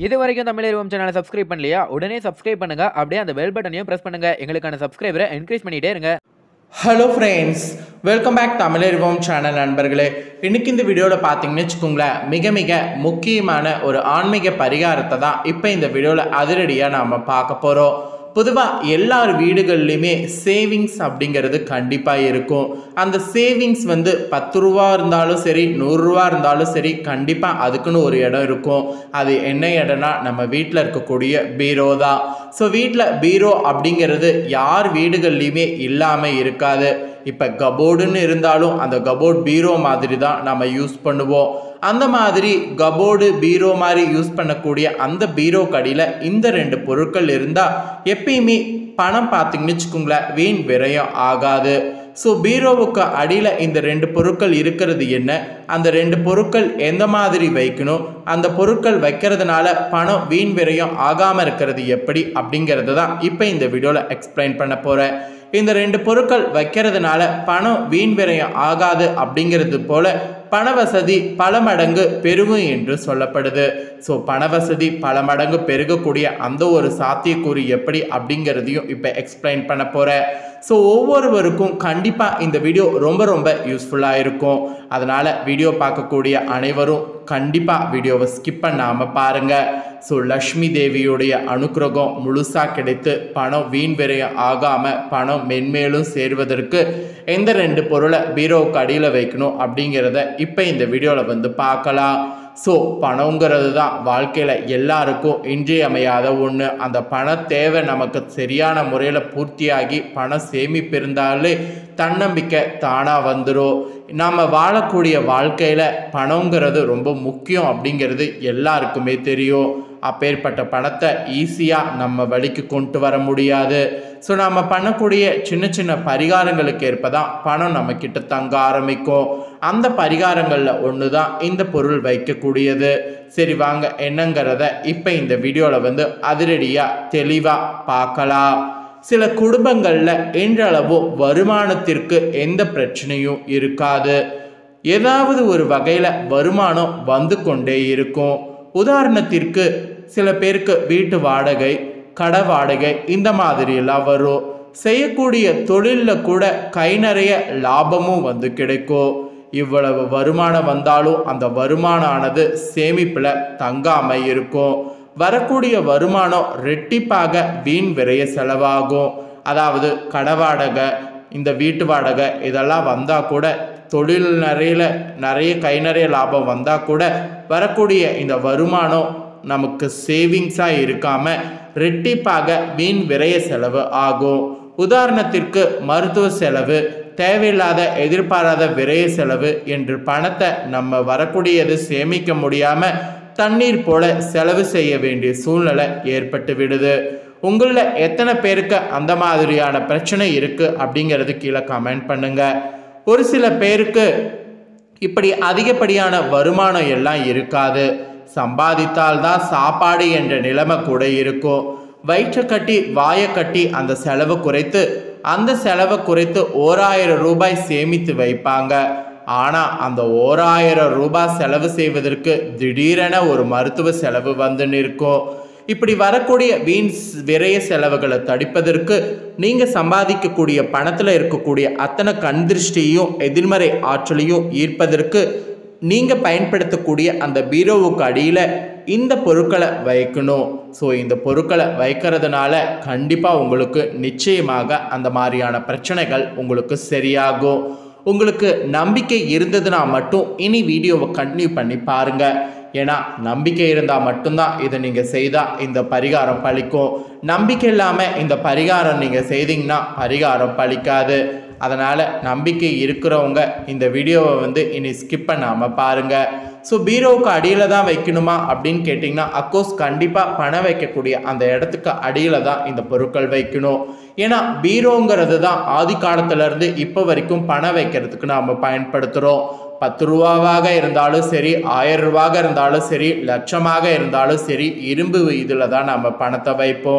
இது வரைக்கும் தமிழ் சேனலை சப்ஸ்கிரைப் பண்ணலையா உடனே சப்ஸ்கிரைப் பண்ணுங்க அப்படியே அந்த பெல் பட்டனையும் பிரஸ் பண்ணுங்க எங்களுக்கான சப்ஸ்கிரைபரை என்கரேஜ் பண்ணிட்டே இருங்க hello friends welcome back Tamizharivom channel நண்பர்களே இன்னைக்கு இந்த வீடியோவில் பார்த்தீங்கன்னு வச்சுக்கோங்களேன் மிக மிக முக்கியமான ஒரு ஆன்மீக பரிகாரத்தை தான் இப்போ இந்த வீடியோவில் அதிரடியாக நாம் பார்க்க போகிறோம் பொதுவாக எல்லார் வீடுகள்லையுமே சேவிங்ஸ் அப்படிங்கிறது கண்டிப்பாக இருக்கும் அந்த சேவிங்ஸ் வந்து பத்து ரூபா இருந்தாலும் சரி நூறுரூவா இருந்தாலும் சரி கண்டிப்பாக அதுக்குன்னு ஒரு இடம் இருக்கும் அது என்ன இடம்னா நம்ம வீட்டில் இருக்கக்கூடிய பீரோ தான் ஸோ வீட்டில் பீரோ அப்படிங்கிறது யார் வீடுகள்லையுமே இல்லாமல் இருக்காது இப்போ கபோர்டுன்னு இருந்தாலும் அந்த கபோர்ட் பீரோ மாதிரி தான் நம்ம யூஸ் பண்ணுவோம் அந்த மாதிரி கபோர்டு பீரோ மாதிரி யூஸ் பண்ணக்கூடிய அந்த பீரோ கடியில் இந்த ரெண்டு பொருட்கள் இருந்தால் எப்பயுமே பணம் பார்த்தீங்கன்னு வச்சுக்கோங்களேன் வீண் விரயம் ஆகாது ஸோ பீரோவுக்கு அடியில் இந்த ரெண்டு பொருட்கள் இருக்கிறது என்ன அந்த ரெண்டு பொருட்கள் எந்த மாதிரி வைக்கணும் அந்த பொருட்கள் வைக்கிறதுனால பணம் வீண் விரயம் ஆகாமல் இருக்கிறது எப்படி அப்படிங்கிறது தான் இப்போ இந்த வீடியோவில் எக்ஸ்பிளைன் பண்ண போகிறேன் இந்த ரெண்டு பொருட்கள் வைக்கிறதுனால பணம் வீண் விரயம் ஆகாது அப்படிங்கிறது போல பண வசதி பல மடங்கு பெருகும் என்று சொல்லப்படுது ஸோ பண வசதி பல மடங்கு பெருகக்கூடிய அந்த ஒரு சாத்தியக்கூறு எப்படி அப்படிங்கிறதையும் இப்போ எக்ஸ்பிளைன் பண்ண போகிறேன் ஸோ ஒவ்வொருவருக்கும் கண்டிப்பாக இந்த வீடியோ ரொம்ப ரொம்ப யூஸ்ஃபுல்லாக இருக்கும் அதனால் வீடியோ பார்க்கக்கூடிய அனைவரும் கண்டிப்பாக வீடியோவை ஸ்கிப் பண்ணாமல் பாருங்கள் ஸோ லக்ஷ்மி தேவியுடைய அனுக்கிரகம் முழுசாக கிடைத்து பணம் வீண் விரயம் ஆகாமல் பணம் மென்மேலும் சேருவதற்கு எந்த ரெண்டு பொருளை பீரோவுக்கு அடியில் வைக்கணும் அப்படிங்கிறத இப்போ இந்த வீடியோவில் வந்து பார்க்கலாம் ஸோ பணங்கிறது தான் வாழ்க்கையில் எல்லாருக்கும் இன்றியமையாத ஒன்று அந்த பண தேவை நமக்கு சரியான முறையில் பூர்த்தியாகி பணம் சேமிப்பு இருந்தாலே தன்னம்பிக்கை தானாக வந்துடும் நாம் வாழக்கூடிய வாழ்க்கையில் பணங்கிறது ரொம்ப முக்கியம் அப்படிங்கிறது எல்லாருக்குமே தெரியும் அப்பேற்பட்ட பணத்தை ஈஸியாக நம்ம வழிக்கு கொண்டு வர முடியாது ஸோ நாம் பண்ணக்கூடிய சின்ன சின்ன பரிகாரங்களுக்கு ஏற்ப தான் பணம் நம்மக்கிட்ட தங்க ஆரம்பிக்கும் அந்த பரிகாரங்களில் ஒன்று தான் இந்த பொருள் வைக்கக்கூடியது சரி வாங்க என்னங்கிறத இப்போ இந்த வீடியோவில் வந்து அதிரடியாக தெளிவாக பார்க்கலாம் சில குடும்பங்களில் இன்றளவும் வருமானத்திற்கு எந்த பிரச்சனையும் இருக்காது ஏதாவது ஒரு வகையில் வருமானம் வந்து கொண்டே இருக்கும் உதாரணத்திற்கு சில பேருக்கு வீட்டு வாடகை கடை வாடகை இந்த மாதிரி எல்லாம் வரும் செய்யக்கூடிய தொழிலில் கூட கை நிறைய லாபமும் வந்து கிடைக்கும் இவ்வளவு வருமானம் வந்தாலும் அந்த வருமானம் ஆனது சேமிப்பில் தங்காம இருக்கும் வரக்கூடிய வருமானம் ரெட்டிப்பாக வீண் விரைய செலவாகும் அதாவது கடை வாடகை இந்த வீட்டு வாடகை இதெல்லாம் வந்தால் கூட தொழில் நிறைய நிறைய கை நிறைய லாபம் வந்தால் கூட வரக்கூடிய இந்த வருமானம் நமக்கு சேவிங்ஸாக இருக்காமல் ரெட்டிப்பாக வீண் விரைய செலவு ஆகும் உதாரணத்திற்கு மருத்துவ செலவு தேவையில்லாத எதிர்பாராத விரைய செலவு என்று பணத்தை நம்ம வரக்கூடியது சேமிக்க முடியாமல் தண்ணீர் போல செலவு செய்ய வேண்டிய சூழ்நிலை ஏற்பட்டு விடுது உங்களில் எத்தனை பேருக்கு அந்த மாதிரியான பிரச்சனை இருக்குது அப்படிங்கிறது கீழே கமெண்ட் பண்ணுங்க ஒரு சில பேருக்கு இப்படி அதிகப்படியான வருமானம் எல்லாம் இருக்காது சம்பாதித்தால் தான் சாப்பாடு என்ற நிலைமை கூட இருக்கும் வயிற்றை கட்டி வாயை கட்டி அந்த செலவு குறைத்து அந்த செலவை குறைத்து ஓராயிரம் ரூபாய் சேமித்து வைப்பாங்க ஆனால் அந்த ஓராயிரம் ரூபாய் செலவு செய்வதற்கு திடீரென ஒரு மருத்துவ செலவு வந்து நிற்கும் இப்படி வரக்கூடிய வீண் விரைய செலவுகளை தடுப்பதற்கு நீங்கள் சம்பாதிக்கக்கூடிய பணத்தில் இருக்கக்கூடிய அத்தனை கண் திருஷ்டியையும் எதிர்மறை ஆற்றலையும் ஈர்ப்பதற்கு நீங்கள் பயன்படுத்தக்கூடிய அந்த பீரோவுக்கு அடியில் இந்த பொருட்களை வைக்கணும் ஸோ இந்த பொருட்களை வைக்கிறதுனால கண்டிப்பாக உங்களுக்கு நிச்சயமாக அந்த மாதிரியான பிரச்சனைகள் உங்களுக்கு சரியாகும் உங்களுக்கு நம்பிக்கை இருந்ததுன்னா மட்டும் இனி வீடியோவை கண்டினியூ பண்ணி பாருங்கள் ஏன்னா நம்பிக்கை இருந்தால் மட்டும்தான் இதை நீங்கள் செய்தால் இந்த பரிகாரம் பழிக்கும் நம்பிக்கை இல்லாமல் இந்த பரிகாரம் நீங்கள் செய்தீங்கன்னா பரிகாரம் பழிக்காது அதனால் நம்பிக்கை இருக்கிறவங்க இந்த வீடியோவை வந்து இனி ஸ்கிப் பண்ணாமல் பாருங்கள் ஸோ பீரோவுக்கு அடியில் தான் வைக்கணுமா அப்படின்னு கேட்டிங்கன்னா அக்கோர்ஸ் கண்டிப்பாக பணம் வைக்கக்கூடிய அந்த இடத்துக்கு அடியில் தான் இந்த பொருட்கள் வைக்கணும் ஏன்னா பீரோங்கிறது தான் ஆதி காலத்துலேருந்து இப்போ வரைக்கும் பணம் வைக்கிறதுக்கு நாம் பயன்படுத்துகிறோம் பத்து ரூபாவாக இருந்தாலும் சரி ஆயிரம் ரூபாக இருந்தாலும் சரி லட்சமாக இருந்தாலும் சரி இரும்பு இதில் தான் நம்ம பணத்தை வைப்போம்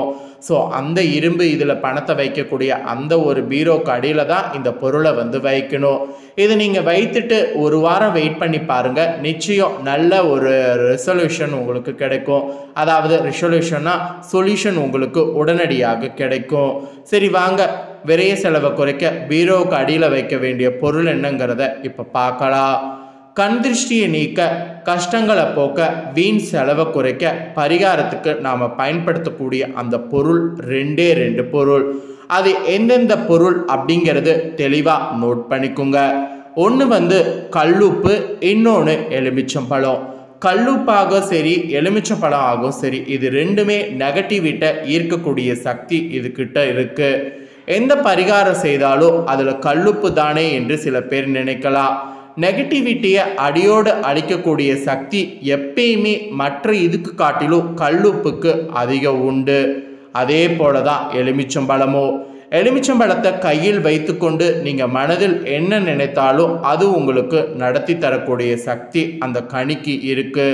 ஸோ அந்த இரும்பு இதில் பணத்தை வைக்கக்கூடிய அந்த ஒரு பீரோக்கு அடியில் தான் இந்த பொருளை வந்து வைக்கணும் இது நீங்கள் வைத்துட்டு ஒரு வாரம் வெயிட் பண்ணி பாருங்கள் நிச்சயம் நல்ல ஒரு ரெசல்யூஷன் உங்களுக்கு கிடைக்கும் அதாவது ரெசல்யூஷன்னா சொல்யூஷன் உங்களுக்கு உடனடியாக கிடைக்கும் சரி வாங்க விரைய செலவை குறைக்க பீரோவுக்கு அடியில் வைக்க வேண்டிய பொருள் என்னங்கிறத இப்போ பார்க்கலாம் கண் திருஷ்டியை நீக்க கஷ்டங்களை போக்க வீண் செலவை குறைக்க பரிகாரத்துக்கு நாம் பயன்படுத்தக்கூடிய அந்த பொருள் ரெண்டே ரெண்டு பொருள் அது எந்தெந்த பொருள் அப்படிங்கிறது தெளிவாக நோட் பண்ணிக்கோங்க ஒன்று வந்து கல்லுப்பு இன்னொன்று எலுமிச்சம்பழம் கல்லுப்பாக சரி எலுமிச்சம்பழம் ஆகும் சரி இது ரெண்டுமே நெகட்டிவிட்ட ஈர்க்கக்கூடிய சக்தி இதுகிட்ட இருக்கு எந்த பரிகாரம் செய்தாலும் அதில் கல்லுப்பு தானே என்று சில பேர் நினைக்கலாம் நெகட்டிவிட்டியை அடியோடு அழிக்கக்கூடிய சக்தி எப்பயுமே மற்ற இதுக்கு காட்டிலும் கல்லுப்புக்கு அதிகம் உண்டு அதே போல தான் எலுமிச்சம்பழமோ எலுமிச்சம்பழத்தை கையில் வைத்துக்கொண்டு நீங்கள் மனதில் என்ன நினைத்தாலும் அது உங்களுக்கு நடத்தி தரக்கூடிய சக்தி அந்த கனிக்கு இருக்கு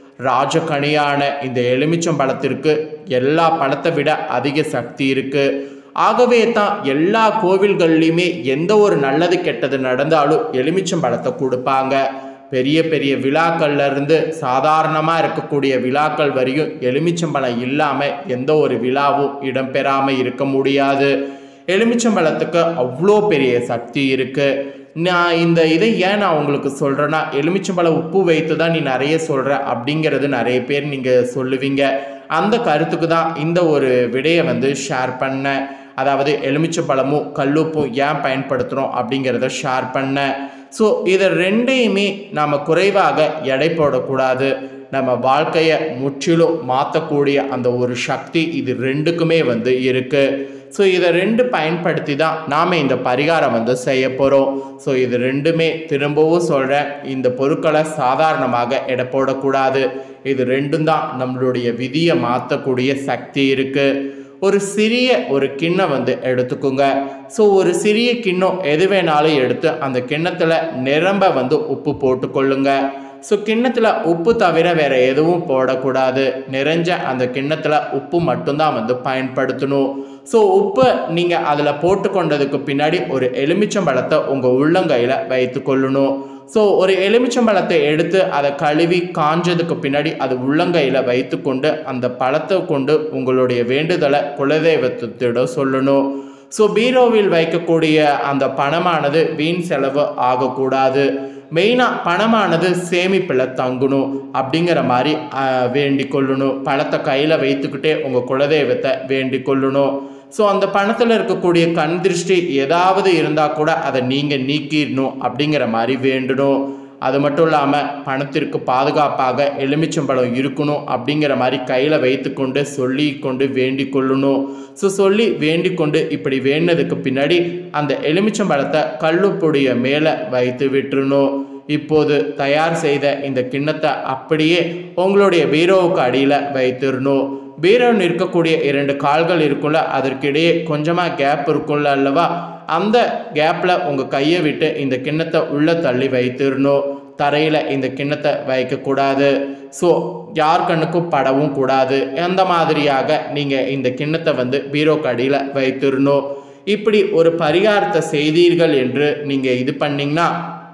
ராஜகனியான இந்த எலுமிச்சம்பழத்திற்கு எல்லா பழத்தை விட அதிக சக்தி இருக்கு ஆகவே தான் எல்லா கோவில்கள்லையுமே எந்த ஒரு நல்லது கெட்டது நடந்தாலும் எலுமிச்சம்பழத்தை கொடுப்பாங்க பெரிய பெரிய விழாக்கள்ல இருந்து சாதாரணமாக இருக்கக்கூடிய விழாக்கள் வரையும் எலுமிச்சம்பழம் இல்லாமல் எந்த ஒரு விழாவும் இடம்பெறாமல் இருக்க முடியாது எலுமிச்சம்பழத்துக்கு அவ்வளோ பெரிய சக்தி இருக்கு நான் இந்த இதை ஏன் நான் உங்களுக்கு சொல்கிறேன்னா எலுமிச்சம்பழம் உப்பு வைத்து தான் நீ நிறைய சொல்கிற அப்படிங்கிறது நிறைய பேர் நீங்கள் சொல்லுவீங்க அந்த கருத்துக்கு தான் இந்த ஒரு விடையை வந்து ஷேர் பண்ணேன் அதாவது எலுமிச்சம்பழமும் கல்லுப்பும் ஏன் பயன்படுத்துகிறோம் அப்படிங்கிறத ஷேர் பண்ணேன் ஸோ இதை ரெண்டையுமே நாம் குறைவாக எடை போடக்கூடாது நம்ம வாழ்க்கையை முற்றிலும் மாற்றக்கூடிய அந்த ஒரு சக்தி இது ரெண்டுக்குமே வந்து இருக்குது ஸோ இதை ரெண்டு பயன்படுத்தி தான் நாம் இந்த பரிகாரம் வந்து செய்ய போகிறோம் ஸோ இது ரெண்டுமே திரும்பவும் சொல்கிறேன் இந்த பொருட்களை சாதாரணமாக எடை போடக்கூடாது இது ரெண்டும் தான் நம்மளுடைய விதியை மாற்றக்கூடிய சக்தி இருக்குது ஒரு சிறிய ஒரு கிண்ணம் வந்து எடுத்துக்கோங்க ஸோ ஒரு சிறிய கிண்ணம் எது வேணாலும் எடுத்து அந்த கிண்ணத்தில் நிரம்ப வந்து உப்பு போட்டுக்கொள்ளுங்க ஸோ கிண்ணத்தில் உப்பு தவிர வேற எதுவும் போடக்கூடாது நிறைஞ்ச அந்த கிண்ணத்தில் உப்பு மட்டும்தான் வந்து பயன்படுத்தணும் ஸோ உப்பை நீங்கள் அதில் போட்டு கொண்டதுக்கு பின்னாடி ஒரு எலுமிச்சம்பழத்தை உங்கள் உள்ளங்கையில் வைத்து கொள்ளணும் ஸோ ஒரு எலுமிச்சம்பழத்தை எடுத்து அதை கழுவி காஞ்சதுக்கு பின்னாடி அது உள்ளங்கையில் வைத்துக்கொண்டு அந்த பழத்தை கொண்டு உங்களுடைய வேண்டுதலை குலதெய்வத்திடம் சொல்லணும் ஸோ பீரோவில் வைக்கக்கூடிய அந்த பணமானது வீண் செலவு ஆகக்கூடாது மெயினாக பணமானது சேமிப்பில் தங்கணும் அப்படிங்கிற மாதிரி ஆஹ், வேண்டிக் கொள்ளணும் பணத்தை கையில் வைத்துக்கிட்டே உங்கள் குலதெய்வத்தை வேண்டிக் கொள்ளணும் ஸோ அந்த பணத்தில் இருக்கக்கூடிய கண் திருஷ்டி ஏதாவது இருந்தால் கூட அதை நீங்கள் நீக்கிடணும் அப்படிங்கிற மாதிரி வேண்டணும் அது மட்டும் இல்லாமல் பணத்திற்கு பாதுகாப்பாக எலுமிச்சம்பழம் இருக்கணும் அப்படிங்கிற மாதிரி கையில் வைத்துக்கொண்டு சொல்லி கொண்டு வேண்டிக் கொள்ளணும் ஸோ சொல்லி வேண்டிக் கொண்டு இப்படி வேண்டினதுக்கு பின்னாடி அந்த எலுமிச்சம்பழத்தை கல்லுப்புடைய மேலே வைத்து விட்டுறணும் இப்போது தயார் செய்த இந்த கிண்ணத்தை அப்படியே உங்களுடைய பீரோவுக்கு அடியில் வைத்திடணும் பீரோ நிற்கக்கூடிய இரண்டு கால்கள் இருக்கும்ல அதற்கிடையே கொஞ்சமாக கேப் இருக்கும்ல அல்லவா அந்த கேப்பில் உங்கள் கையை விட்டு இந்த கிண்ணத்தை உள்ளே தள்ளி வைத்திடணும் தரையில் இந்த கிண்ணத்தை வைக்கக்கூடாது ஸோ யார் கண்ணுக்கும் படவும் கூடாது அந்த மாதிரியாக நீங்கள் இந்த கிண்ணத்தை வந்து பீரோக்கு அடியில் வைத்திடணும் இப்படி ஒரு பரிகாரத்தை செய்தீர்கள் என்று நீங்கள் இது பண்ணிங்கன்னா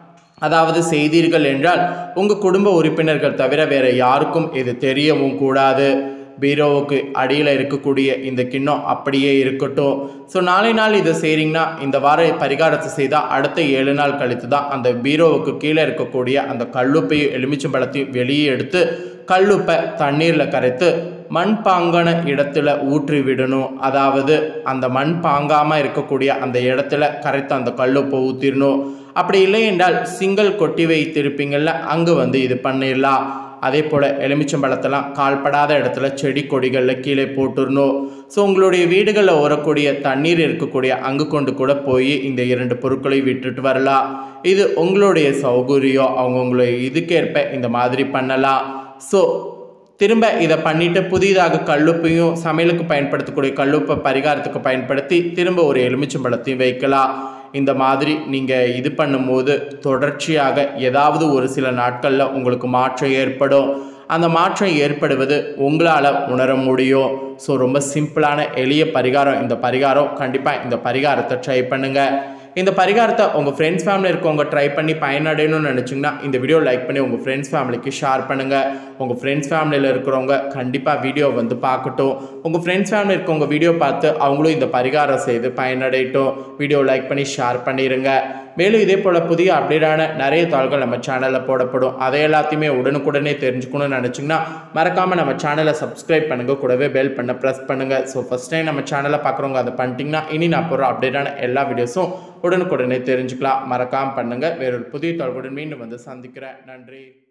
அதாவது செய்தீர்கள் என்றால் உங்கள் குடும்ப உறுப்பினர்கள் தவிர வேற யாருக்கும் இது தெரியவும் கூடாது பீரோவுக்கு அடியில் இருக்கக்கூடிய இந்த கிண்ணம் அப்படியே இருக்கட்டும் ஸோ நாளை நாள் இதை செய்கிறீங்கன்னா இந்த வார பரிகாரத்தை செய்தால் அடுத்த ஏழு நாள் கழித்து தான் அந்த பீரோவுக்கு கீழே இருக்கக்கூடிய அந்த கல்லுப்பையும் எலுமிச்சம்பழத்தையும் வெளியே எடுத்து கல்லுப்பை தண்ணீரில் கரைத்து மண் பாங்கான இடத்துல ஊற்றி விடணும் அதாவது அந்த மண் பாங்காமல் இருக்கக்கூடிய அந்த இடத்துல கரைத்து அந்த கல்லுப்பை ஊற்றிடணும் அப்படி இல்லை என்றால் சிங்கல் கொட்டி வைத்திருப்பீங்கள்ல அங்கே வந்து இது பண்ணிடலாம் அதே போல் எலுமிச்சம்பழத்தெல்லாம் கால்படாத இடத்துல செடி கொடிகளில் கீழே போட்டுடணும் ஸோ உங்களுடைய வீடுகளில் வரக்கூடிய தண்ணீர் இருக்கக்கூடிய அங்கு கொண்டு கூட போய் இந்த இரண்டு பொருட்களை விட்டுட்டு வரலாம் இது உங்களுடைய சௌகரியம் அவங்கவுங்களுடைய இதுக்கேற்ப இந்த மாதிரி பண்ணலாம் ஸோ திரும்ப இதை பண்ணிட்டு புதிதாக கல்லுப்பையும் சமையலுக்கு பயன்படுத்தக்கூடிய கல்லுப்பை பரிகாரத்துக்கு பயன்படுத்தி திரும்ப ஒரு எலுமிச்சம்பழத்தையும் வைக்கலாம் இந்த மாதிரி நீங்கள் இது பண்ணும்போது தொடர்ச்சியாக ஏதாவது ஒரு சில நாட்களில் உங்களுக்கு மாற்றம் ஏற்படும் அந்த மாற்றம் ஏற்படுவது உங்களால் உணர முடியும் ஸோ ரொம்ப சிம்பிளான எளிய பரிகாரம் இந்த பரிகாரம் கண்டிப்பாக இந்த பரிகாரத்தை ட்ரை பண்ணுங்கள் இந்த பரிகாரத்தை உங்கள் ஃப்ரெண்ட்ஸ் ஃபேமிலி இருக்கவங்க ட்ரை பண்ணி பயனடையணும்னு நினச்சிங்கன்னா இந்த வீடியோ லைக் பண்ணி உங்கள் ஃப்ரெண்ட்ஸ் ஃபேமிலிக்கு ஷேர் பண்ணுங்கள் உங்கள் ஃப்ரெண்ட்ஸ் ஃபேமிலியில் இருக்கிறவங்க கண்டிப்பாக வீடியோ வந்து பார்க்கட்டும் உங்கள் ஃப்ரெண்ட்ஸ் ஃபேமிலி இருக்கவங்க வீடியோ பார்த்து அவங்களும் இந்த பரிகாரம் செய்து பயனடையட்டும் வீடியோ லைக் பண்ணி ஷேர் பண்ணிடுங்க மேலும் இதே போல் புதிய அப்டேட்டான நிறைய தாள்கள் நம்ம சேனலில் போடப்படும் அதை எல்லாத்தையுமே உடனுக்குடனே தெரிஞ்சுக்கணும்னு நினச்சிங்கன்னா மறக்காமல் நம்ம சேனலை சப்ஸ்கிரைப் பண்ணுங்கள் கூடவே பெல் பண்ண ப்ரெஸ் பண்ணுங்கள் ஸோ ஃபஸ்ட் டைம் நம்ம சேனலை பார்க்குறவங்க அதை பண்ணிட்டீங்கன்னா இனி நான் போகிற அப்டேட்டான எல்லா வீடியோஸும் உடனுக்குடனே தெரிஞ்சுக்கலாம் மறக்காமல் பண்ணுங்கள் வேறொரு புதிய தாள்களுடன் மீண்டும் வந்து சந்திக்கிறேன் நன்றி